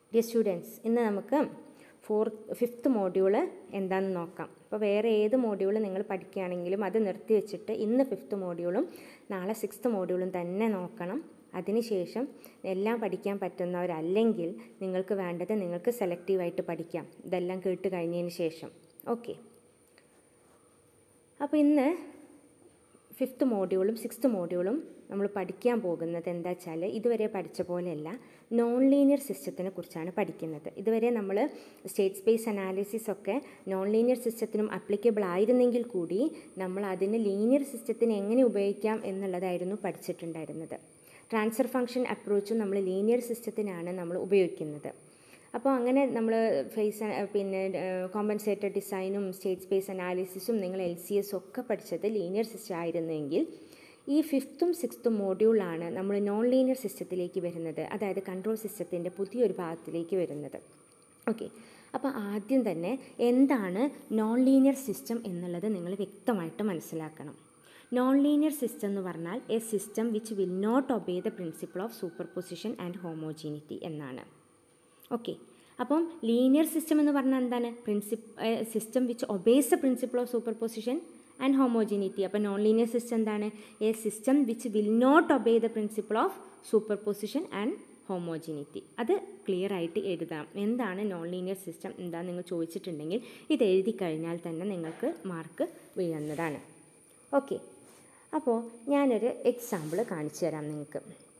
Dear students ഇന്ന് നമുക്ക് fourth fifth module എന്താണെന്ന് നോക്കാം അപ്പോൾ വേറെ ഏത് മോഡ്യൂൾ നിങ്ങൾ പഠിക്കുകയാണെങ്കിലും അത് നിർത്തി വെച്ചിട്ട് ഇന്ന് ഫിഫ്ത്ത് മോഡ്യൂളും നാളെ സിക്സ്ത് മോഡ്യൂളും തന്നെ നോക്കണം അതിനുശേഷം എല്ലാം പഠിക്കാൻ പറ്റുന്നവരല്ലെങ്കിൽ നിങ്ങൾക്ക് വേണ്ടത് നിങ്ങൾക്ക് സെലക്റ്റീവായിട്ട് പഠിക്കാം ഇതെല്ലാം കേട്ട് കഴിഞ്ഞതിന് ശേഷം ഓക്കെ അപ്പോൾ ഇന്ന് ഫിഫ്ത്ത് മോഡ്യൂളും സിക്സ്ത് മോഡ്യൂളും നമ്മൾ പഠിക്കാൻ പോകുന്നത് എന്താ വെച്ചാൽ ഇതുവരെ പഠിച്ച പോലെയല്ല നോൺ ലീനിയർ സിസ്റ്റത്തിനെ കുറിച്ചാണ് പഠിക്കുന്നത് ഇതുവരെ നമ്മൾ സ്റ്റേറ്റ് സ്പേസ് അനാലിസിസ് ഒക്കെ നോൺ ലീനിയർ സിസ്റ്റത്തിനും അപ്ലിക്കബിൾ ആയിരുന്നെങ്കിൽ കൂടി നമ്മൾ അതിന് ലീനിയർ സിസ്റ്റത്തിന് എങ്ങനെ ഉപയോഗിക്കാം എന്നുള്ളതായിരുന്നു പഠിച്ചിട്ടുണ്ടായിരുന്നത് ട്രാൻസ്ഫർ ഫംഗ്ഷൻ അപ്രോച്ചും നമ്മൾ ലീനിയർ സിസ്റ്റത്തിനാണ് നമ്മൾ ഉപയോഗിക്കുന്നത് അപ്പോൾ അങ്ങനെ നമ്മൾ ഫേസ് പിന്നെ കോമ്പൻസേറ്റഡ് ഡിസൈനും സ്റ്റേറ്റ് സ്പേസ് അനാലിസിസും നിങ്ങൾ എൽ സി എസ് ഒക്കെ പഠിച്ചത് ലീനിയർ സിസ്റ്റം ആയിരുന്നെങ്കിൽ ഈ ഫിഫ്ത്തും സിക്സ്ത്തും മോഡ്യൂളാണ് നമ്മൾ നോൺ ലീനിയർ സിസ്റ്റത്തിലേക്ക് വരുന്നത് അതായത് കൺട്രോൾ സിസ്റ്റത്തിൻ്റെ പുതിയൊരു ഭാഗത്തിലേക്ക് വരുന്നത് ഓക്കെ അപ്പോൾ ആദ്യം തന്നെ എന്താണ് നോൺ ലീനിയർ സിസ്റ്റം എന്നുള്ളത് നിങ്ങൾ വ്യക്തമായിട്ട് മനസ്സിലാക്കണം നോൺ ലീനിയർ സിസ്റ്റം എന്ന് പറഞ്ഞാൽ a system which will not obey the principle of superposition and homogeneity എന്നാണ് ഓക്കെ അപ്പം ലീനിയർ സിസ്റ്റം എന്ന് പറഞ്ഞാൽ എന്താണ് principle system which obeys the principle of superposition and homogeneity അപ്പോൾ നോൺ ലീനിയർ സിസ്റ്റം എന്താണ് a system which will not obey the principle of superposition and homogeneity അത് clear ആയിട്ട് എഴുതാം എന്താണ് നോൺ ലീനിയർ സിസ്റ്റം എന്താണെന്ന് നിങ്ങൾ ചോദിച്ചിട്ടുണ്ടെങ്കിൽ ഇത് എഴുതി കഴിഞ്ഞാൽ തന്നെ നിങ്ങൾക്ക് മാർക്ക് വീഴുന്നതാണ് ഓക്കെ അപ്പോൾ ഞാനൊരു എക്സാമ്പിൾ കാണിച്ചു തരാം നിങ്ങൾക്ക്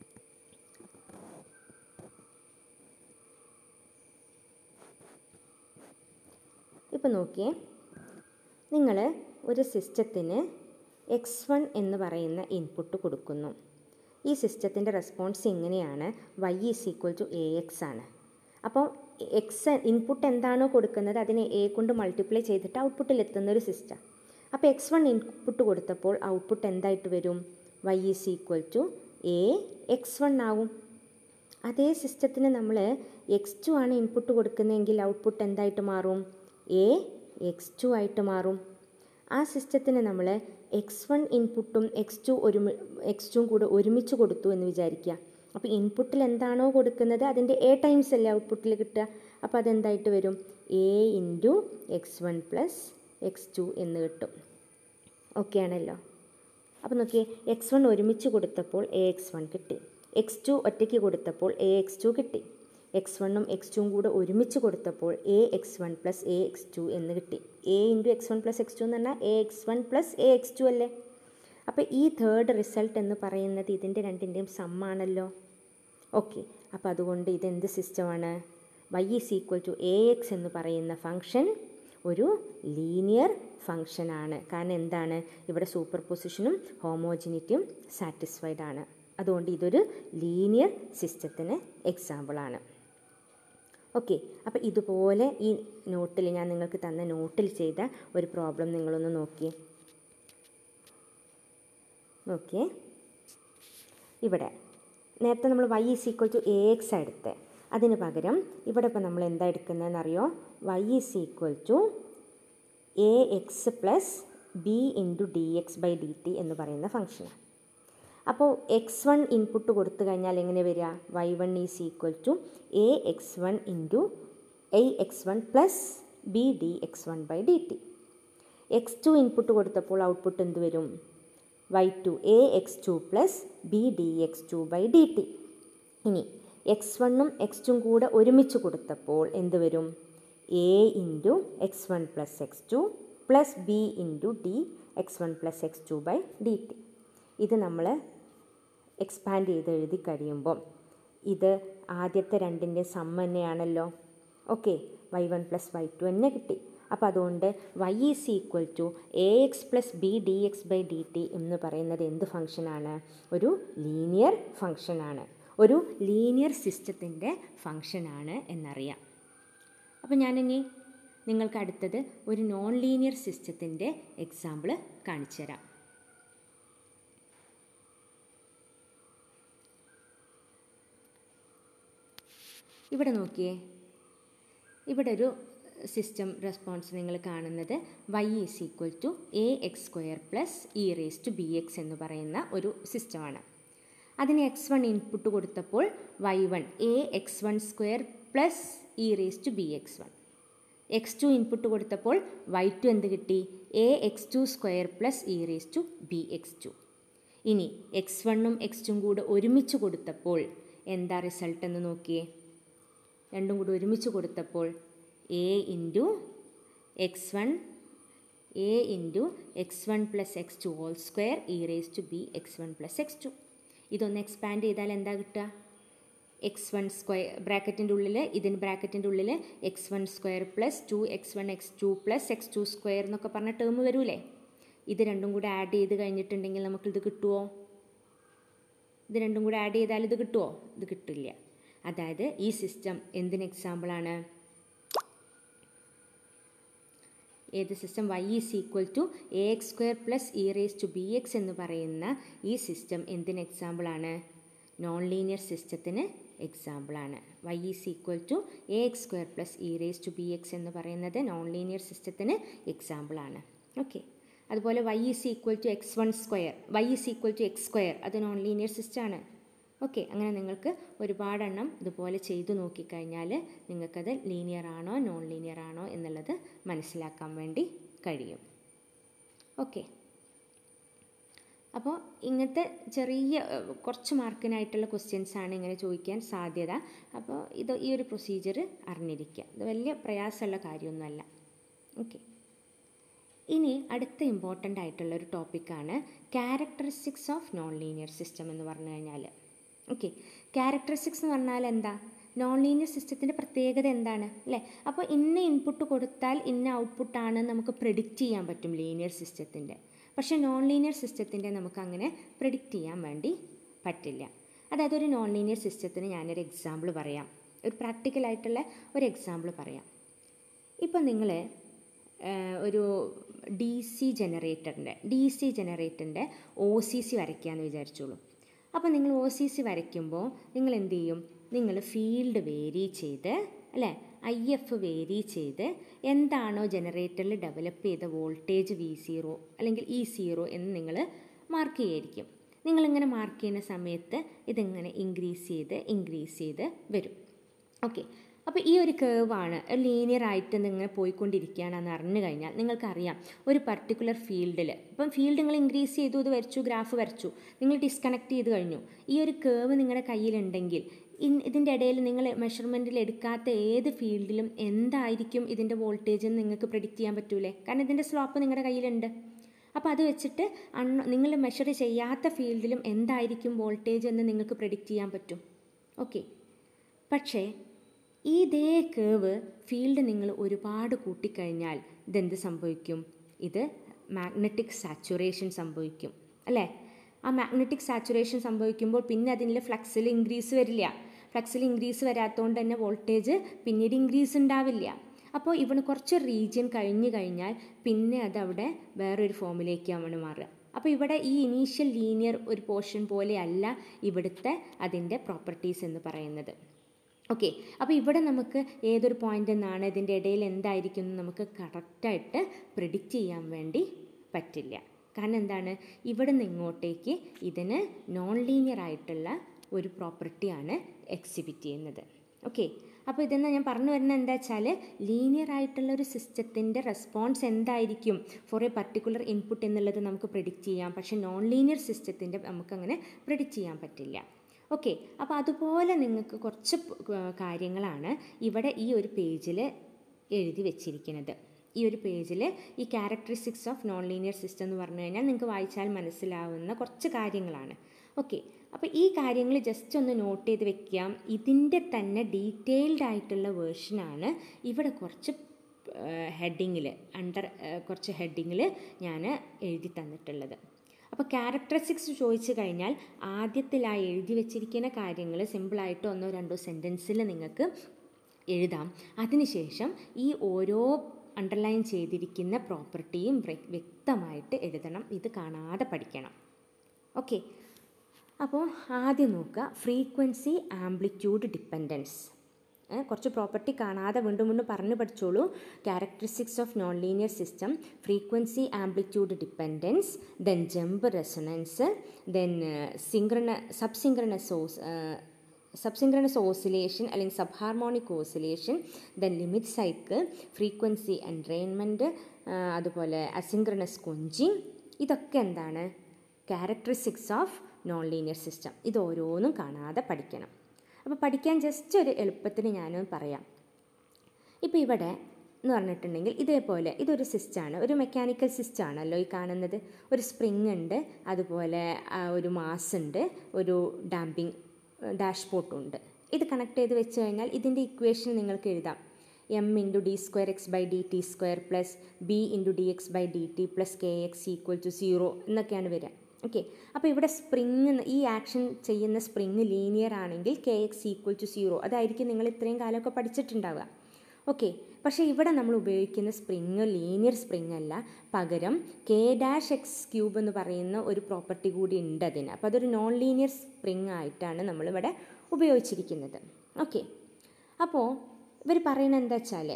ഇപ്പോൾ നോക്കിയേ നിങ്ങൾ ഒരു സിസ്റ്റത്തിന് എക്സ് വൺ എന്ന് പറയുന്ന ഇൻപുട്ട് കൊടുക്കുന്നു ഈ സിസ്റ്റത്തിൻ്റെ റെസ്പോൺസ് ഇങ്ങനെയാണ് Y is equal to A X ആണ് അപ്പോൾ എക്സ് ഇൻപുട്ട് എന്താണോ കൊടുക്കുന്നത് അതിനെ എ കൊണ്ട് മൾട്ടിപ്ലൈ ചെയ്തിട്ട് ഔട്ട്പുട്ടിൽ എത്തുന്ന ഒരു സിസ്റ്റം അപ്പോൾ എക്സ് വൺ ഇൻപുട്ട് കൊടുത്തപ്പോൾ ഔട്ട്പുട്ട് എന്തായിട്ട് വരും Y is equal to A X one ആവും അതേ സിസ്റ്റത്തിന് നമ്മൾ എക്സ് ടു ആണ് ഇൻപുട്ട് കൊടുക്കുന്നതെങ്കിൽ ഔട്ട്പുട്ട് എന്തായിട്ട് മാറും എ എക്സ് ടു ആയിട്ട് മാറും ആ സിസ്റ്റത്തിന് നമ്മൾ എക്സ് വൺ ഇൻപുട്ടും എക്സ് ടു ഒരുമി എക്സ് ടുവും കൂടെ ഒരുമിച്ച് കൊടുത്തു എന്ന് വിചാരിക്കുക അപ്പോൾ ഇൻപുട്ടിൽ എന്താണോ കൊടുക്കുന്നത് അതിൻ്റെ എ ടൈംസ് അല്ലേ ഔട്ട്പുട്ടിൽ കിട്ടുക അപ്പോൾ അതെന്തായിട്ട് വരും A into X one plus X two എന്ന് കിട്ടും ഓക്കെ ആണല്ലോ അപ്പോൾ നോക്കിയേ എക്സ് വൺ ഒരുമിച്ച് കൊടുത്തപ്പോൾ എ എക്സ് വൺ കിട്ടി എക്സ് ടു ഒറ്റയ്ക്ക് കൊടുത്തപ്പോൾ എ എക്സ് ടു കിട്ടി എക്സ് വണ്ണും എക്സ് ടുവും കൂടെ ഒരുമിച്ച് കൊടുത്തപ്പോൾ A X one plus A X two എന്ന് കിട്ടി A into X one plus X two എന്ന് പറഞ്ഞാൽ A X one plus A X two അല്ലേ അപ്പോൾ ഈ തേർഡ് റിസൾട്ട് എന്ന് പറയുന്നത് ഇതിൻ്റെ രണ്ടിൻ്റെയും സമ്മാണല്ലോ ഓക്കെ അപ്പോൾ അതുകൊണ്ട് ഇതെന്ത് സിസ്റ്റമാണ് Y is equal to A X എന്ന് പറയുന്ന ഫംഗ്ഷൻ ഒരു ലീനിയർ ഫംഗ്ഷനാണ് കാരണം എന്താണ് ഇവിടെ സൂപ്പർ പൊസിഷനും ഹോമോജിനിറ്റിയും സാറ്റിസ്ഫൈഡ് ആണ് അതുകൊണ്ട് ഇതൊരു ലീനിയർ സിസ്റ്റത്തിന് എക്സാമ്പിളാണ് ഓക്കെ അപ്പോൾ ഇതുപോലെ ഈ നോട്ടിൽ ഞാൻ നിങ്ങൾക്ക് തന്ന നോട്ടിൽ ചെയ്ത ഒരു പ്രോബ്ലം നിങ്ങളൊന്ന് നോക്കിയേ നോക്കിയേ ഇവിടെ നേരത്തെ നമ്മൾ Y is equal to A X എടുത്ത് അതിന് പകരം ഇവിടെ ഇപ്പോൾ നമ്മൾ എന്താ എടുക്കുന്നതെന്ന് അറിയോ Y is equal to A X plus B into D X by D T എന്ന് പറയുന്ന ഫംഗ്ഷനാണ് അപ്പോൾ എക്സ് വൺ ഇൻപുട്ട് കൊടുത്തു കഴിഞ്ഞാൽ എങ്ങനെ വരിക Y one is equal to A X one into A X one plus B D X one by D T X two input കൊടുത്തപ്പോൾ output എന്ത് വരും Y two A X two plus B D X two by D T ഇനി X വണ്ണും X ടും കൂടെ ഒരുമിച്ച് കൊടുത്തപ്പോൾ എന്ത് വരും A into X one plus X two plus B into D X one plus X two by D T ഇത് നമ്മൾ എക്സ്പാൻഡ് ചെയ്ത് എഴുതി കഴിയുമ്പം ഇത് ആദ്യത്തെ രണ്ടിൻ്റെ സം തന്നെയാണല്ലോ okay Y one plus Y two തന്നെ കിട്ടി അപ്പോൾ അതുകൊണ്ട് Y is equal to A X plus B D X by D T എന്ന് പറയുന്നത് എന്ത് ഫംഗ്ഷനാണ് ഒരു ലീനിയർ ഫംഗ്ഷനാണ് ഒരു ലീനിയർ സിസ്റ്റത്തിൻ്റെ ഫംഗ്ഷനാണ് എന്നറിയാം അപ്പോൾ ഞാനിനി നിങ്ങൾക്ക് അടുത്തത് ഒരു നോൺ ലീനിയർ സിസ്റ്റത്തിൻ്റെ എക്സാമ്പിൾ കാണിച്ചു തരാം ഇവിടെ നോക്കിയേ ഇവിടെ ഒരു സിസ്റ്റം റെസ്പോൺസ് നിങ്ങൾ കാണുന്നത് Y is equal to A X square plus E raise to B X എന്ന് പറയുന്ന ഒരു സിസ്റ്റമാണ് അതിന് എക്സ് വൺ ഇൻപുട്ട് കൊടുത്തപ്പോൾ Y one A X one square plus E raise to B X one X two input കൊടുത്തപ്പോൾ Y two എന്ത് കിട്ടി A X two square plus E raise to B X two ഇനി X വണ്ണും X ടും കൂടെ ഒരുമിച്ച് കൊടുത്തപ്പോൾ എന്താ റിസൾട്ട് എന്ന് നോക്കിയേ രണ്ടും കൂടി ഒരുമിച്ച് കൊടുത്തപ്പോൾ A into X one A into X one plus X two whole square E raise to B X one plus X two ഇതൊന്ന് എക്സ്പാൻഡ് ചെയ്താൽ എന്താ കിട്ടുക എക്സ് വൺ സ്ക്വയർ ബ്രാക്കറ്റിൻ്റെ ഉള്ളിൽ ഇതിന് ബ്രാക്കറ്റിൻ്റെ ഉള്ളിൽ X one square plus two X one X two plus X two square എന്നൊക്കെ പറഞ്ഞ ടേം വരൂലേ ഇത് രണ്ടും കൂടെ ആഡ് ചെയ്ത് കഴിഞ്ഞിട്ടുണ്ടെങ്കിൽ നമുക്കിത് കിട്ടുമോ ഇത് രണ്ടും കൂടെ ആഡ് ചെയ്താൽ ഇത് കിട്ടുമോ ഇത് കിട്ടില്ല അതായത് ഈ സിസ്റ്റം എന്തിന് എക്സാമ്പിളാണ് ഏത് system Y is equal to A X square plus E raise to B X എന്ന് പറയുന്ന ഈ സിസ്റ്റം എന്തിന് എക്സാമ്പിളാണ് നോൺ ലീനിയർ സിസ്റ്റത്തിന് എക്സാമ്പിളാണ് Y is equal to A X square plus E raise to B X എന്ന് പറയുന്നത് നോൺ ലീനിയർ സിസ്റ്റത്തിന് എക്സാമ്പിളാണ് ഓക്കെ അതുപോലെ Y is equal to X one square Y is equal to X square അത് non linear സിസ്റ്റമാണ് okay അങ്ങനെ നിങ്ങൾക്ക് ഒരുപാടെണ്ണം ഇതുപോലെ ചെയ്തു നോക്കിക്കഴിഞ്ഞാൽ നിങ്ങൾക്കത് ലീനിയർ ആണോ നോൺ ലീനിയർ ആണോ എന്നുള്ളത് മനസ്സിലാക്കാൻ വേണ്ടി കഴിയും ഓക്കെ അപ്പോൾ ഇങ്ങനത്തെ ചെറിയ ഏഹ്, കുറച്ച് മാർക്കിനായിട്ടുള്ള ക്വസ്റ്റ്യൻസ് ആണ് ഇങ്ങനെ ചോദിക്കാൻ സാധ്യത അപ്പോൾ ഇത് ഈ ഒരു പ്രൊസീജിയർ അറിഞ്ഞിരിക്കുക ഇത് വലിയ പ്രയാസമുള്ള കാര്യമൊന്നുമല്ല ഓക്കെ ഇനി അടുത്ത ഇമ്പോർട്ടൻ്റ് ആയിട്ടുള്ള ഒരു ടോപ്പിക്കാണ് characteristics of non linear system എന്ന് പറഞ്ഞു കഴിഞ്ഞാൽ ഓക്കെ ക്യാരക്ടറിസ്റ്റിക്സ് എന്ന് പറഞ്ഞാൽ എന്താ നോൺ ലീനിയർ സിസ്റ്റത്തിൻ്റെ പ്രത്യേകത എന്താണ് അല്ലേ അപ്പോൾ ഇന്ന ഇൻപുട്ട് കൊടുത്താൽ ഇന്ന ഔട്ട്പുട്ടാണ് നമുക്ക് പ്രെഡിക്റ്റ് ചെയ്യാൻ പറ്റും ലീനിയർ സിസ്റ്റത്തിൻ്റെ പക്ഷേ നോൺ ലീനിയർ സിസ്റ്റത്തിൻ്റെ നമുക്ക് അങ്ങനെ പ്രെഡിക്റ്റ് ചെയ്യാൻ വേണ്ടി പറ്റില്ല അതായത് ഒരു നോൺ ലീനിയർ സിസ്റ്റത്തിന് ഞാനൊരു എക്സാമ്പിൾ പറയാം ഒരു പ്രാക്ടിക്കലായിട്ടുള്ള ഒരു എക്സാമ്പിൾ പറയാം ഇപ്പം നിങ്ങൾ ഒരു ഡി സി ജനറേറ്ററിൻ്റെ ഡി സി ജനറേറ്ററിൻ്റെ ഒ സി സി വരയ്ക്കാമെന്ന് വിചാരിച്ചോളൂ അപ്പോൾ നിങ്ങൾ ഒ സി സി വരയ്ക്കുമ്പോൾ നിങ്ങൾ എന്ത് ചെയ്യും നിങ്ങൾ ഫീൽഡ് വേരി ചെയ്ത് അല്ലേ ഐ എഫ് വേരി ചെയ്ത് എന്താണോ ജനറേറ്ററിൽ ഡെവലപ്പ് ചെയ്ത വോൾട്ടേജ് വി സീറോ അല്ലെങ്കിൽ ഇ സീറോ എന്ന് നിങ്ങൾ മാർക്ക് ചെയ്യായിരിക്കും നിങ്ങളിങ്ങനെ മാർക്ക് ചെയ്യുന്ന സമയത്ത് ഇതിങ്ങനെ ഇൻക്രീസ് ചെയ്ത് ഇൻക്രീസ് ചെയ്ത് വരും ഓക്കെ അപ്പോൾ ഈ ഒരു കേവാണ് ലീനിയർ ആയിട്ട് നിങ്ങൾ പോയിക്കൊണ്ടിരിക്കുകയാണെന്ന് അറിഞ്ഞു കഴിഞ്ഞാൽ നിങ്ങൾക്കറിയാം ഒരു പർട്ടിക്കുലർ ഫീൽഡിൽ ഇപ്പം ഫീൽഡ് നിങ്ങൾ ഇൻക്രീസ് ചെയ്തു ഇത് വരച്ചു ഗ്രാഫ് വരച്ചു നിങ്ങൾ ഡിസ്കണക്ട് ചെയ്ത് കഴിഞ്ഞു ഈ ഒരു കേവ് നിങ്ങളുടെ കയ്യിലുണ്ടെങ്കിൽ ഇൻ ഇതിൻ്റെ ഇടയിൽ നിങ്ങൾ മെഷർമെൻറ്റിൽ എടുക്കാത്ത ഏത് ഫീൽഡിലും എന്തായിരിക്കും ഇതിൻ്റെ വോൾട്ടേജ് എന്ന് നിങ്ങൾക്ക് പ്രെഡിക്റ്റ് ചെയ്യാൻ പറ്റൂലേ കാരണം ഇതിൻ്റെ സ്ലോപ്പ് നിങ്ങളുടെ കയ്യിലുണ്ട് അപ്പോൾ അത് വെച്ചിട്ട് അൺ നിങ്ങൾ മെഷർ ചെയ്യാത്ത ഫീൽഡിലും എന്തായിരിക്കും വോൾട്ടേജ് എന്ന് നിങ്ങൾക്ക് പ്രെഡിക്റ്റ് ചെയ്യാൻ പറ്റും ഓക്കെ പക്ഷേ ഇതേ കേവ് ഫീൽഡ് നിങ്ങൾ ഒരുപാട് കൂട്ടിക്കഴിഞ്ഞാൽ ഇതെന്ത് സംഭവിക്കും ഇത് മാഗ്നറ്റിക് സാച്ചുറേഷൻ സംഭവിക്കും അല്ലേ ആ മാഗ്നറ്റിക് സാച്ചുറേഷൻ സംഭവിക്കുമ്പോൾ പിന്നെ അതിൻ്റെ ഫ്ലക്സിൽ ഇൻക്രീസ് വരില്ല ഫ്ലക്സിൽ ഇൻക്രീസ് വരാത്തതുകൊണ്ട് തന്നെ വോൾട്ടേജ് പിന്നീട് ഇൻക്രീസ് ഉണ്ടാവില്ല അപ്പോൾ ഇവിടെ കുറച്ച് റീജിയൻ കഴിഞ്ഞ് കഴിഞ്ഞാൽ പിന്നെ അത് അവിടെ വേറൊരു ഫോമിലേക്കാണ് മാറുക അപ്പോൾ ഇവിടെ ഈ ഇനീഷ്യൽ ലീനിയർ ഒരു പോർഷൻ പോലെയല്ല ഇവിടുത്തെ അതിൻ്റെ പ്രോപ്പർട്ടീസ് എന്ന് പറയുന്നത് ഓക്കെ അപ്പോൾ ഇവിടെ നമുക്ക് ഏതൊരു പോയിന്റ് നിന്നാണ് ഇതിൻ്റെ ഇടയിൽ എന്തായിരിക്കും എന്ന് നമുക്ക് കറക്റ്റായിട്ട് പ്രിഡിക്റ്റ് ചെയ്യാൻ വേണ്ടി പറ്റില്ല കാരണം എന്താണ് ഇവിടെ നിന്ന് ഇങ്ങോട്ടേക്ക് ഇതിന് നോൺ ലീനിയർ ആയിട്ടുള്ള ഒരു പ്രോപ്പർട്ടിയാണ് എക്സിബിറ്റ് ചെയ്യുന്നത് ഓക്കെ അപ്പോൾ ഇതെന്ന് ഞാൻ പറഞ്ഞു വരുന്നത് എന്താ വെച്ചാൽ ലീനിയർ ആയിട്ടുള്ള ഒരു സിസ്റ്റത്തിൻ്റെ റെസ്പോൺസ് എന്തായിരിക്കും ഫോർ എ പർട്ടിക്കുലർ ഇൻപുട്ട് എന്നുള്ളത് നമുക്ക് പ്രിഡിക്റ്റ് ചെയ്യാം പക്ഷേ നോൺ ലീനിയർ സിസ്റ്റത്തിൻ്റെ നമുക്കങ്ങനെ പ്രിഡിക്റ്റ് ചെയ്യാൻ പറ്റില്ല ഓക്കെ അപ്പോൾ അതുപോലെ നിങ്ങൾക്ക് കുറച്ച് പ- കാര്യങ്ങളാണ് ഇവിടെ ഈ ഒരു പേജിൽ എഴുതി വെച്ചിരിക്കുന്നത് ഈ ഒരു പേജിൽ ഈ characteristics of non linear system എന്ന് പറഞ്ഞു കഴിഞ്ഞാൽ നിങ്ങൾക്ക് വായിച്ചാൽ മനസ്സിലാവുന്ന കുറച്ച് കാര്യങ്ങളാണ് ഓക്കെ അപ്പോൾ ഈ കാര്യങ്ങൾ ജസ്റ്റ് ഒന്ന് നോട്ട് ചെയ്ത് വെക്കാം ഇതിൻ്റെ തന്നെ ഡീറ്റെയിൽഡ് ആയിട്ടുള്ള വേർഷനാണ് ഇവിടെ കുറച്ച് ഹെഡിങ്ങിൽ അണ്ടർ കുറച്ച് ഹെഡിങ്ങിൽ ഞാൻ എഴുതി തന്നിട്ടുള്ളത് അപ്പോൾ ക്യാരക്ടറിസ്റ്റിക്സ് ചോദിച്ചു കഴിഞ്ഞാൽ ആദ്യത്തിൽ ആ എഴുതി വെച്ചിരിക്കുന്ന കാര്യങ്ങൾ സിമ്പിളായിട്ട് ഒന്നോ രണ്ടോ സെൻറ്റൻസിൽ നിങ്ങൾക്ക് എഴുതാം അതിനുശേഷം ഈ ഓരോ അണ്ടർലൈൻ ചെയ്തിരിക്കുന്ന പ്രോപ്പർട്ടിയും വ്യ- വ്യക്തമായിട്ട് എഴുതണം ഇത് കാണാതെ പഠിക്കണം ഓക്കെ അപ്പോൾ ആദ്യം നോക്കുക ഫ്രീക്വൻസി ആംപ്ലിറ്റ്യൂഡ് ഡിപ്പെൻഡൻസ് ഏ, കുറച്ച് പ്രോപ്പർട്ടി കാണാതെ വീണ്ടും വീണ്ടും പറഞ്ഞു പഠിച്ചോളൂ characteristics of non linear system frequency amplitude dependence then jump resonance then സിങ്ക്രണ സബ് സിങ്ക്രണസോസ് സബ്സിൻക്രണസ് ഓസിലേഷൻ അല്ലെങ്കിൽ sub harmonic oscillation then limit cycle frequency entrainment അതുപോലെ അസിൻക്രണസ് കൊഞ്ചിങ് ഇതൊക്കെ എന്താണ് characteristics of non linear system ഇത് ഓരോന്നും കാണാതെ പഠിക്കണം അപ്പോൾ പഠിക്കാൻ ജസ്റ്റ് ഒരു എളുപ്പത്തിന് ഞാനൊന്ന് പറയാം ഇപ്പോൾ ഇവിടെ എന്ന് പറഞ്ഞിട്ടുണ്ടെങ്കിൽ ഇതേപോലെ ഇതൊരു സിസ്റ്റാണ് ഒരു മെക്കാനിക്കൽ സിസ്റ്റാണല്ലോ ഈ കാണുന്നത് ഒരു സ്പ്രിങ് ഉണ്ട് അതുപോലെ ആ, ഒരു മാസ് ഉണ്ട് ഒരു ഡാമ്പിങ് ഡാഷ്പോർട്ടും ഉണ്ട് ഇത് കണക്ട് ചെയ്ത് വെച്ച് കഴിഞ്ഞാൽ ഇതിൻ്റെ ഇക്വേഷൻ നിങ്ങൾക്ക് എഴുതാം M into D square X by D T square plus B into D X by D T plus K X equal to zero എന്നൊക്കെയാണ് വരിക ഓക്കെ അപ്പോൾ ഇവിടെ സ്പ്രിങ് ഈ ആക്ഷൻ ചെയ്യുന്ന സ്പ്രിങ് ലീനിയർ ആണെങ്കിൽ K X equal to zero അതായിരിക്കും നിങ്ങൾ ഇത്രയും കാലമൊക്കെ പഠിച്ചിട്ടുണ്ടാവുക ഓക്കെ പക്ഷേ ഇവിടെ നമ്മൾ ഉപയോഗിക്കുന്ന സ്പ്രിങ് ലീനിയർ സ്പ്രിങ് അല്ല പകരം കെ ഡാഷ് എക്സ് ക്യൂബ് എന്ന് പറയുന്ന ഒരു പ്രോപ്പർട്ടി കൂടി ഉണ്ട് അതിന് അപ്പോൾ അതൊരു നോൺ ലീനിയർ സ്പ്രിങ് ആയിട്ടാണ് നമ്മളിവിടെ ഉപയോഗിച്ചിരിക്കുന്നത് ഓക്കെ അപ്പോൾ ഇവർ പറയുന്നത് എന്താ വെച്ചാൽ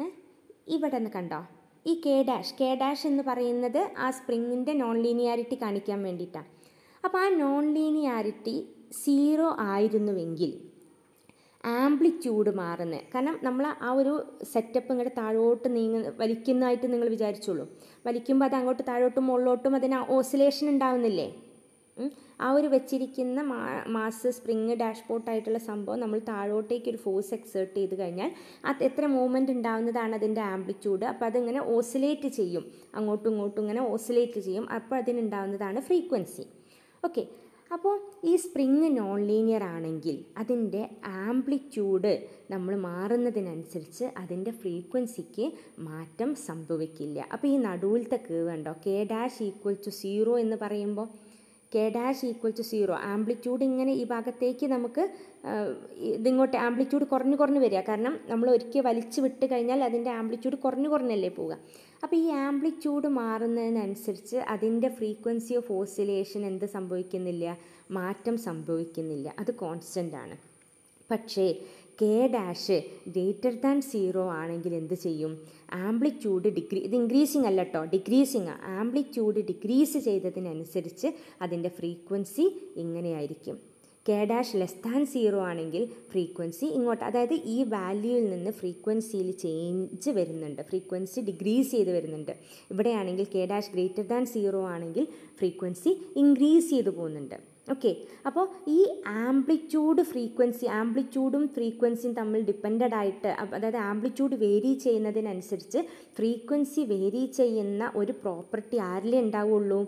ഇവിടെ നിന്ന് കണ്ടോ ഈ കെ ഡാഷ് കെ ഡാഷ് എന്ന് പറയുന്നത് ആ സ്പ്രിങ്ങിൻ്റെ നോൺ ലീനിയാരിറ്റി കാണിക്കാൻ വേണ്ടിയിട്ടാണ് അപ്പോൾ ആ നോൺ ലീനിയാരിറ്റി സീറോ ആയിരുന്നുവെങ്കിൽ ആംപ്ലിറ്റ്യൂഡ് മാറുന്നത് കാരണം നമ്മൾ ആ ഒരു സെറ്റപ്പ് ഇങ്ങോട്ട് താഴോട്ട് നീങ്ങുന്ന വലിക്കുന്നതായിട്ട് നിങ്ങൾ വിചാരിച്ചോളൂ വലിക്കുമ്പോൾ അത് അങ്ങോട്ട് താഴോട്ടും മുകളിലോട്ടും അതിന് ഓസിലേഷൻ ഉണ്ടാവുന്നില്ലേ ഉം. ആ ഒരു വെച്ചിരിക്കുന്ന മാ മാസ് സ്പ്രിങ് ഡാഷ്പോർട്ടായിട്ടുള്ള സംഭവം നമ്മൾ താഴോട്ടേക്ക് ഒരു ഫോഴ്സ് എക്സേർട്ട് ചെയ്ത് കഴിഞ്ഞാൽ അത് എത്ര മൂവ്മെൻറ്റ് ഉണ്ടാവുന്നതാണ് അതിൻ്റെ ആംപ്ലിറ്റ്യൂഡ് അപ്പോൾ അതിങ്ങനെ ഓസിലേറ്റ് ചെയ്യും അങ്ങോട്ടും ഇങ്ങോട്ടും ഇങ്ങനെ ഓസിലേറ്റ് ചെയ്യും അപ്പോൾ അതിനുണ്ടാവുന്നതാണ് ഫ്രീക്വൻസി ഓക്കെ അപ്പോൾ ഈ സ്പ്രിങ് നോൺ ലീനിയർ ആണെങ്കിൽ അതിൻ്റെ ആംപ്ലിറ്റ്യൂഡ് നമ്മൾ മാറുന്നതിനനുസരിച്ച് അതിൻ്റെ ഫ്രീക്വൻസിക്ക് മാറ്റം സംഭവിക്കില്ല അപ്പോൾ ഈ നടുവിലത്തെ കേവ് കണ്ടോ K dash equal to zero എന്ന് പറയുമ്പോൾ K dash equal to zero amplitude ഇങ്ങനെ ഈ ഭാഗത്തേക്ക് നമുക്ക് ആ, ഇതിങ്ങോട്ട് ആംപ്ലിറ്റ്യൂഡ് കുറഞ്ഞു കുറഞ്ഞു വരിക കാരണം നമ്മൾ ഒരിക്കൽ വലിച്ചു വിട്ട് കഴിഞ്ഞാൽ അതിൻ്റെ ആംപ്ലിറ്റ്യൂഡ് കുറഞ്ഞു കുറഞ്ഞല്ലേ പോവുക അപ്പോൾ ഈ ആംപ്ലിറ്റ്യൂഡ് മാറുന്നതിനനുസരിച്ച് അതിൻ്റെ ഫ്രീക്വൻസി ഓഫ് ഓസിലേഷൻ എന്ത് സംഭവിക്കുന്നില്ല മാറ്റം സംഭവിക്കുന്നില്ല അത് കോൺസ്റ്റൻ്റ് ആണ് പക്ഷേ K dash greater than zero ആണെങ്കിൽ എന്ത് ചെയ്യും ആംപ്ലിറ്റ്യൂഡ് ഡിഗ്രീ ഇത് ഇൻക്രീസിങ് അല്ല കേട്ടോ ഡിക്രീസിങ് ആംപ്ലിറ്റ്യൂഡ് ഡിക്രീസ് ചെയ്തതിനനുസരിച്ച് അതിൻ്റെ ഫ്രീക്വൻസി ഇങ്ങനെയായിരിക്കും K dash less than zero ആണെങ്കിൽ ഫ്രീക്വൻസി ഇങ്ങോട്ട് അതായത് ഈ വാല്യൂവിൽ നിന്ന് ഫ്രീക്വൻസിയിൽ ചേഞ്ച് വരുന്നുണ്ട് ഫ്രീക്വൻസി ഡിക്രീസ് ചെയ്ത് വരുന്നുണ്ട് ഇവിടെയാണെങ്കിൽ K dash greater than zero ആണെങ്കിൽ ഫ്രീക്വൻസി ഇൻക്രീസ് ചെയ്ത് പോകുന്നുണ്ട് ഓക്കെ അപ്പോൾ ഈ ആംപ്ലിറ്റ്യൂഡ് ഫ്രീക്വൻസി ആംപ്ലിറ്റ്യൂഡും ഫ്രീക്വൻസിയും തമ്മിൽ ഡിപ്പെൻഡഡ് ആയിട്ട് അപ്പ- അതായത് ആംപ്ലിറ്റ്യൂഡ് വേരി ചെയ്യുന്നതിനനുസരിച്ച് ഫ്രീക്വൻസി വേരി ചെയ്യുന്ന ഒരു പ്രോപ്പർട്ടി ആരിലേ ഉണ്ടാവുള്ളൂ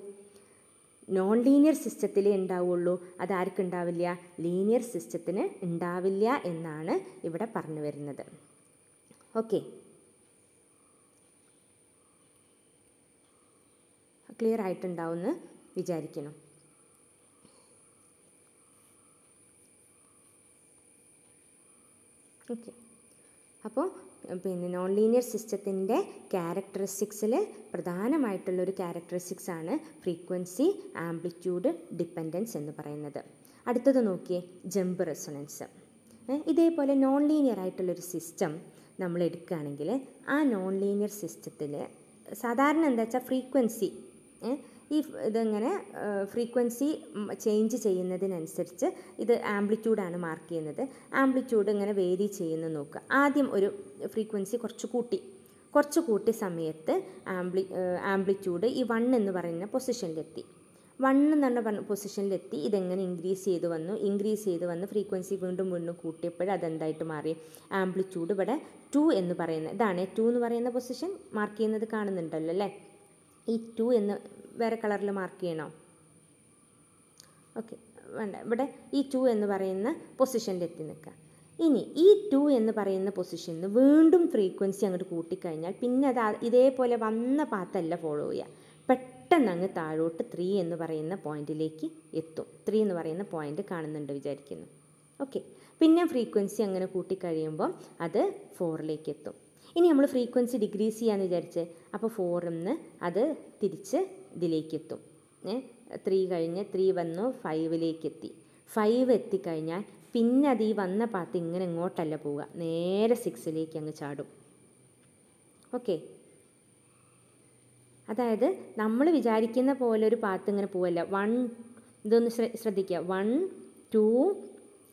നോൺ ലീനിയർ സിസ്റ്റത്തിലേ ഉണ്ടാവുള്ളൂ അത് ആർക്ക് ഉണ്ടാവില്ല ലീനിയർ സിസ്റ്റത്തിന് ഉണ്ടാവില്ല എന്നാണ് ഇവിടെ പറഞ്ഞു വരുന്നത് ഓക്കെ ക്ലിയർ ആയിട്ടുണ്ടാവുമെന്ന് വിചാരിക്കണം ഓക്കെ അപ്പോൾ പിന്നെ നോൺ ലീനിയർ സിസ്റ്റത്തിൻ്റെ ക്യാരക്ടറിസ്റ്റിക്സിൽ പ്രധാനമായിട്ടുള്ളൊരു ക്യാരക്ടറിസ്റ്റിക്സ് ആണ് ഫ്രീക്വൻസി ആംപ്ലിറ്റ്യൂഡ് ഡിപ്പെൻഡൻസ് എന്ന് പറയുന്നത് അടുത്തത് നോക്കിയേ ജമ്പ് റെസൊണൻസ് ഇതേപോലെ നോൺ ലീനിയർ ആയിട്ടുള്ളൊരു സിസ്റ്റം നമ്മൾ എടുക്കുകയാണെങ്കിൽ ആ നോൺ ലീനിയർ സിസ്റ്റത്തിൽ സാധാരണ എന്താ വെച്ചാൽ ഫ്രീക്വൻസി ഈ ഫ്- ഇതിങ്ങനെ ഫ്രീക്വൻസി ചേഞ്ച് ചെയ്യുന്നതിനനുസരിച്ച് ഇത് ആംപ്ലിറ്റ്യൂഡാണ് മാർക്ക് ചെയ്യുന്നത് ആംപ്ലിറ്റ്യൂഡ് ഇങ്ങനെ വേരി ചെയ്യുന്നു നോക്കുക ആദ്യം ഒരു ഫ്രീക്വൻസി കുറച്ച് കൂട്ടി കുറച്ച് കൂട്ടിയ സമയത്ത് ആംപ്ലി ആംപ്ലിറ്റ്യൂഡ് ഈ വൺ എന്ന് പറയുന്ന പൊസിഷനിലെത്തി വൺ എന്ന് പറഞ്ഞ പറഞ്ഞ പൊസിഷനിലെത്തി ഇതെങ്ങനെ ഇൻക്രീസ് ചെയ്ത് വന്നു ഇൻക്രീസ് ചെയ്ത് വന്ന് ഫ്രീക്വൻസി വീണ്ടും വീണ്ടും കൂട്ടിയപ്പോൾ അതെന്തായിട്ട് മാറി ആംപ്ലിറ്റ്യൂഡ് ഇവിടെ ടു എന്ന് പറയുന്ന ഇതാണ് ടു എന്ന് പറയുന്ന പൊസിഷൻ മാർക്ക് ചെയ്യുന്നത് കാണുന്നുണ്ടല്ലോ അല്ലേ ഈ ടു എന്ന് വേറെ കളറിൽ മാർക്ക് ചെയ്യണോ ഓക്കെ വേണ്ട ഇവിടെ ഈ ടു എന്ന് പറയുന്ന പൊസിഷനിലെത്തി നിൽക്കുക ഇനി ഈ ടു എന്ന് പറയുന്ന പൊസിഷനിൽ നിന്ന് വീണ്ടും ഫ്രീക്വൻസി അങ്ങോട്ട് കൂട്ടിക്കഴിഞ്ഞാൽ പിന്നെ അത് ആ- ഇതേപോലെ വന്ന പാത്തല്ല ഫോളോ ചെയ്യുക പെട്ടെന്ന് അങ്ങ് താഴോട്ട് ത്രീ എന്ന് പറയുന്ന പോയിന്റിലേക്ക് എത്തും ത്രീ എന്ന് പറയുന്ന പോയിന്റ് കാണുന്നുണ്ട് വിചാരിക്കുന്നു ഓക്കെ പിന്നെ ഫ്രീക്വൻസി അങ്ങനെ കൂട്ടിക്കഴിയുമ്പോൾ അത് ഫോറിലേക്ക് എത്തും ഇനി നമ്മൾ ഫ്രീക്വൻസി ഡിക്രീസ് ചെയ്യാന്ന് വിചാരിച്ച് അപ്പോൾ ഫോറിൽ നിന്ന് അത് തിരിച്ച് ഇതിലേക്ക് എത്തും ത്രീ കഴിഞ്ഞ് ത്രീ വന്നു ഫൈവിലേക്ക് എത്തി ഫൈവ് എത്തിക്കഴിഞ്ഞാൽ പിന്നെ അത് ഈ വന്ന പാത്ത് ഇങ്ങനെ ഇങ്ങോട്ടല്ല പോവുക നേരെ സിക്സിലേക്ക് അങ്ങ് ചാടും ഓക്കെ അതായത് നമ്മൾ വിചാരിക്കുന്ന പോലെ ഒരു പാത്ത് ഇങ്ങനെ പോവല്ല വൺ ഇതൊന്ന് ശ്ര- ശ്രദ്ധിക്കുക one two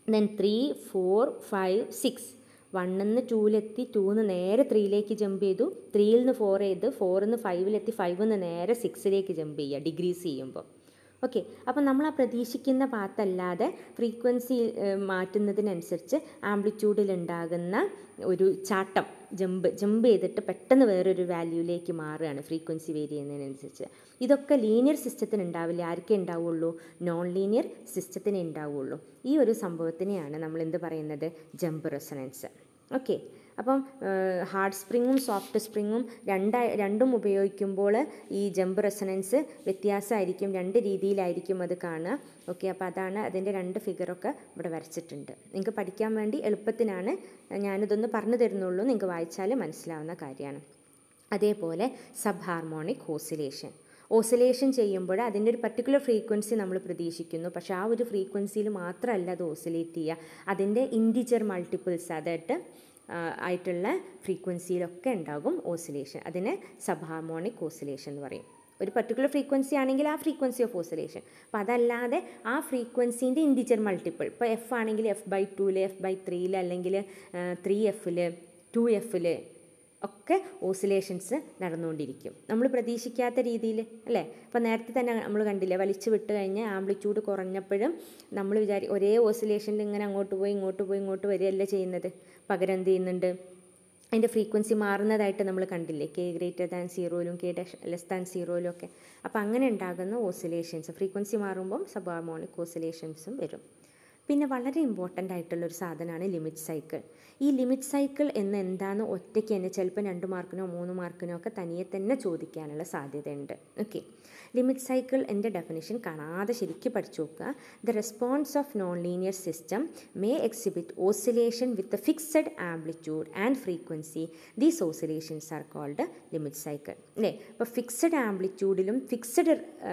then three four five six വണ്ണിൽ നിന്ന് ടൂവിലെത്തി ടൂന്ന് നേരെ ത്രീയിലേക്ക് ജമ്പ് ചെയ്തു ത്രീയിൽ നിന്ന് ഫോർ ചെയ്ത് ഫോറിൽ നിന്ന് ഫൈവിലെത്തി ഫൈവിൽ നിന്ന് നേരെ സിക്സിലേക്ക് ജമ്പ് ചെയ്യുക ഡിഗ്രീസ് ചെയ്യുമ്പോൾ ഓക്കെ അപ്പോൾ നമ്മൾ ആ പ്രതീക്ഷിക്കുന്ന പാത്തല്ലാതെ ഫ്രീക്വൻസി മാറ്റുന്നതിനനുസരിച്ച് ആംപ്ലിറ്റ്യൂഡിൽ ഉണ്ടാകുന്ന ഒരു ചാട്ടം ജമ്പ് ജമ്പ് ചെയ്തിട്ട് പെട്ടെന്ന് വേറൊരു വാല്യൂയിലേക്ക് മാറുകയാണ് ഫ്രീക്വൻസി വേരി ചെയ്യുന്നതിനനുസരിച്ച് ഇതൊക്കെ ലീനിയർ സിസ്റ്റത്തിന് ഉണ്ടാവില്ല ആർക്കേ ഉണ്ടാവുള്ളൂ നോൺ ലീനിയർ സിസ്റ്റത്തിനേ ഉണ്ടാവുള്ളൂ ഈ ഒരു സംഭവത്തിനെയാണ് നമ്മൾ എന്ത് പറയുന്നത് ജമ്പ് റെസണൻസ് ഓക്കെ അപ്പം ഹാർഡ് സ്പ്രിങ്ങും സോഫ്റ്റ് സ്പ്രിങ്ങും രണ്ടാ രണ്ടും ഉപയോഗിക്കുമ്പോൾ ഈ ജമ്പ് റെസണൻസ് വ്യത്യാസമായിരിക്കും രണ്ട് രീതിയിലായിരിക്കും അത് കാണുക ഓക്കെ അപ്പോൾ അതാണ് അതിൻ്റെ രണ്ട് ഫിഗറൊക്കെ ഇവിടെ വരച്ചിട്ടുണ്ട് നിങ്ങൾക്ക് പഠിക്കാൻ വേണ്ടി എളുപ്പത്തിനാണ് ഞാനിതൊന്ന് പറഞ്ഞു തരുന്നുള്ളൂ നിങ്ങൾക്ക് വായിച്ചാൽ മനസ്സിലാവുന്ന കാര്യമാണ് അതേപോലെ സബ് ഹാർമോണിക് ഓസിലേഷൻ ഓസിലേഷൻ ചെയ്യുമ്പോൾ അതിൻ്റെ ഒരു പർട്ടിക്കുലർ ഫ്രീക്വൻസി നമ്മൾ പ്രതീക്ഷിക്കുന്നു പക്ഷേ ആ ഒരു ഫ്രീക്വൻസിയിൽ മാത്രമല്ല അത് ഓസിലേറ്റ് ചെയ്യുക അതിൻ്റെ ഇൻഡിജർ മൾട്ടിപ്പിൾസ് അതായിട്ട് ആയിട്ടുള്ള ഫ്രീക്വൻസിയിലൊക്കെ ഉണ്ടാകും ഓസിലേഷൻ അതിനെ സബ് ഹാർമോണിക് ഓസിലേഷൻ എന്ന് പറയും ഒരു പർട്ടിക്കുലർ ഫ്രീക്വൻസി ആണെങ്കിൽ ആ ഫ്രീക്വൻസി ഓഫ് ഓസിലേഷൻ അപ്പോൾ അതല്ലാതെ ആ ഫ്രീക്വൻസീൻ്റെ ഇൻഡിജർ മൾട്ടിപ്പിൾ ഇപ്പോൾ എഫ് ആണെങ്കിൽ എഫ് ബൈ ടൂല് എഫ് ബൈ ത്രീയിൽ അല്ലെങ്കിൽ ത്രീ എഫിൽ ടു എഫിൽ ഒക്കെ ഓസിലേഷൻസ് നടന്നുകൊണ്ടിരിക്കും നമ്മൾ പ്രതീക്ഷിക്കാത്ത രീതിയിൽ അല്ലേ അപ്പോൾ നേരത്തെ തന്നെ നമ്മൾ കണ്ടില്ലേ വലിച്ചു വിട്ട് കഴിഞ്ഞ് ആംപ്ലിറ്റ്യൂഡ് കുറഞ്ഞപ്പോഴും നമ്മൾ വിചാരി ഒരേ ഓസിലേഷനിൽ ഇങ്ങനെ അങ്ങോട്ട് പോയി ഇങ്ങോട്ട് പോയി ഇങ്ങോട്ട് വരികയല്ല ചെയ്യുന്നത് പകരം എന്ത് ചെയ്യുന്നുണ്ട് അതിൻ്റെ ഫ്രീക്വൻസി മാറുന്നതായിട്ട് നമ്മൾ കണ്ടില്ലേ കെ ഗ്രേറ്റർ ദാൻ സീറോയിലും കെ ഡാഷ് ലെസ് ദാൻ സീറോയിലും ഒക്കെ അപ്പോൾ അങ്ങനെ ഉണ്ടാകുന്ന ഓസിലേഷൻസ് ഫ്രീക്വൻസി മാറുമ്പം സബ് ഹാർമോണിക് ഓസിലേഷൻസും വരും പിന്നെ വളരെ ഇമ്പോർട്ടൻ്റ് ആയിട്ടുള്ളൊരു സാധനമാണ് ലിമിറ്റ് സൈക്കിൾ ഈ ലിമിറ്റ് സൈക്കിൾ എന്ന് എന്താണെന്ന് ഒറ്റയ്ക്ക് തന്നെ ചിലപ്പോൾ രണ്ട് മാർക്കിനോ മൂന്ന് മാർക്കിനോ ഒക്കെ തനിയെ തന്നെ ചോദിക്കാനുള്ള സാധ്യതയുണ്ട് ഓക്കെ ലിമിറ്റ് സൈക്കിൾ എൻ്റെ ഡെഫിനേഷൻ കാണാതെ ശരിക്കും പഠിച്ചു നോക്കുക the response of non linear system may exhibit oscillation with fixed amplitude and frequency these oscillations are called limit cycle അല്ലേ അപ്പോൾ ഫിക്സഡ് ആംപ്ലിറ്റ്യൂഡിലും ഫിക്സഡ്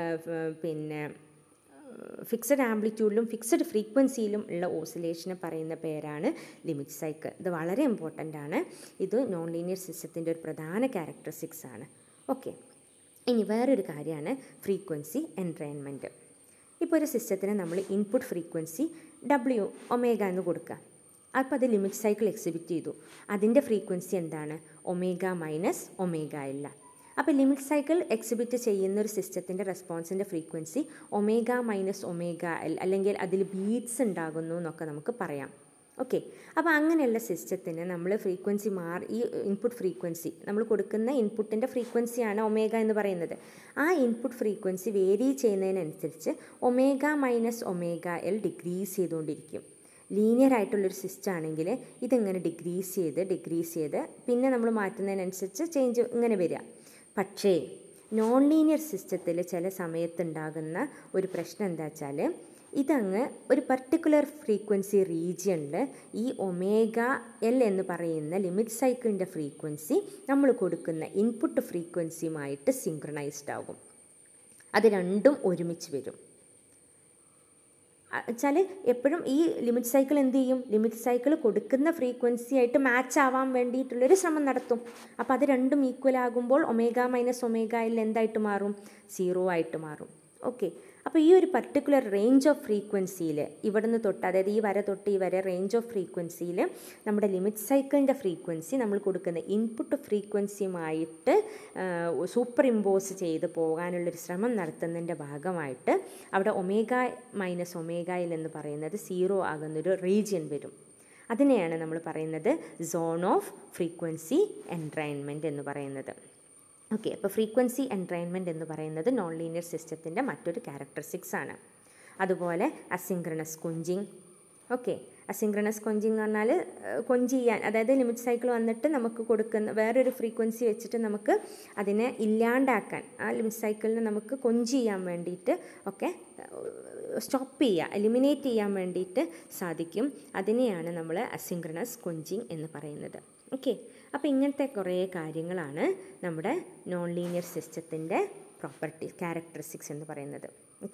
പിന്നെ ഫിക്സഡ് ആംപ്ലിറ്റ്യൂഡിലും ഫിക്സഡ് ഫ്രീക്വൻസിയിലും ഉള്ള ഓസിലേഷനെ പറയുന്ന പേരാണ് ലിമിറ്റ് സൈക്കിൾ ഇത് വളരെ ഇമ്പോർട്ടൻ്റ് ആണ് ഇത് നോൺ ലീനിയർ സിസ്റ്റത്തിൻ്റെ ഒരു പ്രധാന ക്യാരക്ടറിസ്റ്റിക്സ് ആണ് ഓക്കെ ഇനി വേറൊരു കാര്യമാണ് ഫ്രീക്വൻസി എൻട്രൈൻമെൻറ്റ് ഇപ്പോൾ ഒരു സിസ്റ്റത്തിന് നമ്മൾ ഇൻപുട്ട് ഫ്രീക്വൻസി ഡബ്ല്യു ഒമേഗ എന്ന് കൊടുക്കുക അപ്പോൾ അത് ലിമിറ്റ് സൈക്കിൾ എക്സിബിറ്റ് ചെയ്തു അതിൻ്റെ ഫ്രീക്വൻസി എന്താണ് ഒമേഗ മൈനസ് ഒമേഗ ഇല്ല അപ്പോൾ ലിമിറ്റ് സൈക്കിൾ എക്സിബിറ്റ് ചെയ്യുന്ന ഒരു സിസ്റ്റത്തിൻ്റെ റെസ്പോൺസിൻ്റെ frequency omega minus omega L അല്ലെങ്കിൽ അതിൽ ബീറ്റ്സ് ഉണ്ടാകുന്നു എന്നൊക്കെ നമുക്ക് പറയാം ഓക്കെ അപ്പോൾ അങ്ങനെയുള്ള സിസ്റ്റത്തിന് നമ്മൾ ഫ്രീക്വൻസി മാറി ഈ ഇൻപുട്ട് ഫ്രീക്വൻസി നമ്മൾ കൊടുക്കുന്ന ഇൻപുട്ടിൻ്റെ ഫ്രീക്വൻസിയാണ് ഒമേഗ എന്ന് പറയുന്നത് ആ ഇൻപുട്ട് ഫ്രീക്വൻസി വേരി ചെയ്യുന്നതിനനുസരിച്ച് omega minus omega L decrease ചെയ്തുകൊണ്ടിരിക്കും ലീനിയർ ആയിട്ടുള്ളൊരു സിസ്റ്റം ആണെങ്കിൽ ഇതിങ്ങനെ ഡിക്രീസ് ചെയ്ത് ഡിക്രീസ് ചെയ്ത് പിന്നെ നമ്മൾ മാറ്റുന്നതിനനുസരിച്ച് ചേഞ്ച് ഇങ്ങനെ വരിക പക്ഷേ നോൺ ലീനിയർ സിസ്റ്റത്തിൽ ചില സമയത്തുണ്ടാകുന്ന ഒരു പ്രശ്നം എന്താ വെച്ചാൽ ഇതങ്ങ് ഒരു പർട്ടിക്കുലർ ഫ്രീക്വൻസി റീജിയണിൽ ഈ ഒമേഗ എൽ എന്ന് പറയുന്ന ലിമിറ്റ് സൈക്കിളിൻ്റെ ഫ്രീക്വൻസി നമ്മൾ കൊടുക്കുന്ന ഇൻപുട്ട് ഫ്രീക്വൻസിയുമായിട്ട് സിങ്ക്രണൈസ്ഡ് ആകും അത് രണ്ടും ഒരുമിച്ച് വരും വെച്ചാൽ എപ്പോഴും ഈ ലിമിറ്റ് സൈക്കിൾ എന്ത് ചെയ്യും ലിമിറ്റ് സൈക്കിൾ കൊടുക്കുന്ന ഫ്രീക്വൻസി ആയിട്ട് മാച്ച് ആവാൻ വേണ്ടിയിട്ടുള്ളൊരു ശ്രമം നടത്തും അപ്പോൾ അത് രണ്ടും ഈക്വൽ ആകുമ്പോൾ ഒമേഗ മൈനസ് ഒമേഗ എൽ എന്തായിട്ട് മാറും സീറോ ആയിട്ട് മാറും ഓക്കെ അപ്പോൾ ഈ ഒരു പർട്ടിക്കുലർ റേഞ്ച് ഓഫ് ഫ്രീക്വൻസിയിൽ ഇവിടുന്ന് തൊട്ട് അതായത് ഈ വര തൊട്ട് ഈ വരെ റേഞ്ച് ഓഫ് ഫ്രീക്വൻസിയിൽ നമ്മുടെ ലിമിറ്റ് സൈക്കിളിൻ്റെ ഫ്രീക്വൻസി നമ്മൾ കൊടുക്കുന്ന ഇൻപുട്ട് ഫ്രീക്വൻസിയുമായിട്ട് സൂപ്പർ ഇമ്പോസ് ചെയ്ത് പോകാനുള്ളൊരു ശ്രമം നടത്തുന്നതിൻ്റെ ഭാഗമായിട്ട് അവിടെ ഒമേഗ മൈനസ് ഒമേഗയിൽ എന്ന് പറയുന്നത് സീറോ ആകുന്നൊരു റീജിയൻ വരും അതിനെയാണ് നമ്മൾ പറയുന്നത് സോൺ ഓഫ് ഫ്രീക്വൻസി എൻട്രൈൻമെൻറ്റ് എന്ന് പറയുന്നത് ഓക്കെ അപ്പോൾ ഫ്രീക്വൻസി എൻട്രൈൻമെൻറ്റ് എന്ന് പറയുന്നത് നോൺ ലീനിയർ സിസ്റ്റത്തിൻ്റെ മറ്റൊരു ക്യാരക്ടറിസ്റ്റിക്സ് ആണ് അതുപോലെ asynchronous quenching okay asynchronous quenching എന്ന് പറഞ്ഞാൽ കൊഞ്ച് ചെയ്യാൻ അതായത് ലിമിറ്റ് സൈക്കിൾ വന്നിട്ട് നമുക്ക് കൊടുക്കുന്ന വേറൊരു ഫ്രീക്വൻസി വെച്ചിട്ട് നമുക്ക് അതിനെ ഇല്ലാണ്ടാക്കാൻ ആ ലിമിറ്റ് സൈക്കിളിനെ നമുക്ക് കൊഞ്ച് ചെയ്യാൻ വേണ്ടിയിട്ട് ഒക്കെ സ്റ്റോപ്പ് ചെയ്യുക എലിമിനേറ്റ് ചെയ്യാൻ വേണ്ടിയിട്ട് സാധിക്കും അതിനെയാണ് നമ്മൾ അസിങ്ക്രണസ് കൊഞ്ചിങ് എന്ന് പറയുന്നത് ഓക്കെ അപ്പോൾ ഇങ്ങനത്തെ കുറേ കാര്യങ്ങളാണ് നമ്മുടെ നോൺ ലീനിയർ സിസ്റ്റത്തിൻ്റെ പ്രോപ്പർട്ടി ക്യാരക്ടറിസ്റ്റിക്സ് എന്ന് പറയുന്നത് ഓക്കെ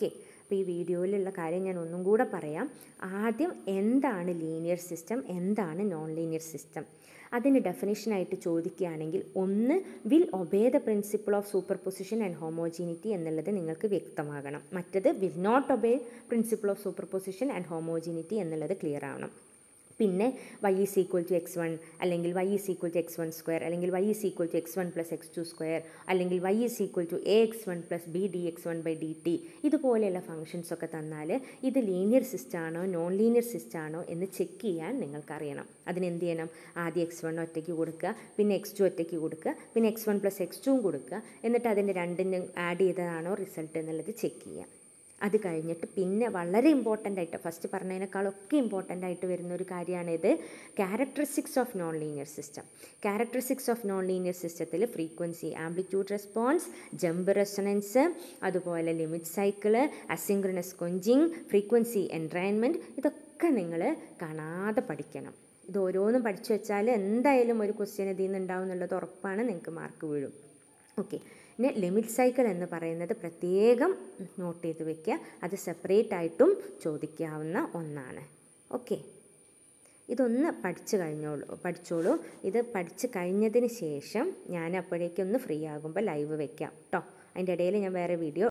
അപ്പോൾ ഈ വീഡിയോയിലുള്ള കാര്യം ഞാൻ ഒന്നും കൂടെ പറയാം ആദ്യം എന്താണ് ലീനിയർ സിസ്റ്റം എന്താണ് നോൺ ലീനിയർ സിസ്റ്റം അതിന് ഡെഫിനേഷനായിട്ട് ചോദിക്കുകയാണെങ്കിൽ ഒന്ന് will obey the principle of superposition and homogeneity എന്നുള്ളത് നിങ്ങൾക്ക് വ്യക്തമാകണം മറ്റത് will not obey principle of superposition and homogeneity എന്നുള്ളത് ക്ലിയർ ആവണം പിന്നെ Y is equal to X one അല്ലെങ്കിൽ Y is equal to X one square അല്ലെങ്കിൽ Y is equal to X one plus X two square അല്ലെങ്കിൽ Y is equal to A X one plus B D X one by D T ഇതുപോലെയുള്ള functions ഒക്കെ തന്നാൽ ഇത് linear സിസ്റ്റാണോ non linear സിസ്റ്റാണോ എന്ന് check ചെയ്യാൻ നിങ്ങൾക്കറിയണം അതിന് എന്ത് ചെയ്യണം ആദ്യം എക്സ് വൺ ഒറ്റയ്ക്ക് കൊടുക്കുക പിന്നെ എക്സ് ടു ഒറ്റയ്ക്ക് കൊടുക്കുക പിന്നെ എക്സ് വൺ പ്ലസ് എക്സ് ടുവും കൊടുക്കുക എന്നിട്ട് അതിൻ്റെ രണ്ടിനും ആഡ് ചെയ്തതാണോ റിസൾട്ട് എന്നുള്ളത് ചെക്ക് ചെയ്യുക അത് കഴിഞ്ഞിട്ട് പിന്നെ വളരെ ഇമ്പോർട്ടൻ്റ് ആയിട്ട് ഫസ്റ്റ് പറഞ്ഞതിനേക്കാളൊക്കെ ഇമ്പോർട്ടൻ്റ് ആയിട്ട് വരുന്ന ഒരു കാര്യമാണിത് characteristics of non linear system characteristics of non linear സിസ്റ്റത്തിൽ frequency amplitude response jump resonance അതുപോലെ limit cycle asynchronous quenching frequency entrainment ഇതൊക്കെ നിങ്ങൾ കാണാതെ പഠിക്കണം ഇത് ഓരോന്നും പഠിച്ചു വെച്ചാൽ എന്തായാലും ഒരു ക്വസ്റ്റ്യൻ ഇതിൽ നിന്ന് ഉണ്ടാവും എന്നുള്ളത് ഉറപ്പാണ് നിങ്ങൾക്ക് മാർക്ക് വീഴും ഓക്കെ പിന്നെ ലിമിറ്റ് സൈക്കിൾ എന്ന് പറയുന്നത് പ്രത്യേകം നോട്ട് ചെയ്ത് വെക്കുക അത് സെപ്പറേറ്റ് ആയിട്ടും ചോദിക്കാവുന്ന ഒന്നാണ് ഓക്കെ ഇതൊന്ന് പഠിച്ചു കഴിഞ്ഞോളൂ പഠിച്ചോളൂ ഇത് പഠിച്ചു കഴിഞ്ഞതിന് ശേഷം ഞാൻ അപ്പോഴേക്കൊന്ന് ഫ്രീ ആകുമ്പോൾ ലൈവ് വെക്കാം കേട്ടോ അതിൻ്റെ ഇടയിൽ ഞാൻ വേറെ വീഡിയോ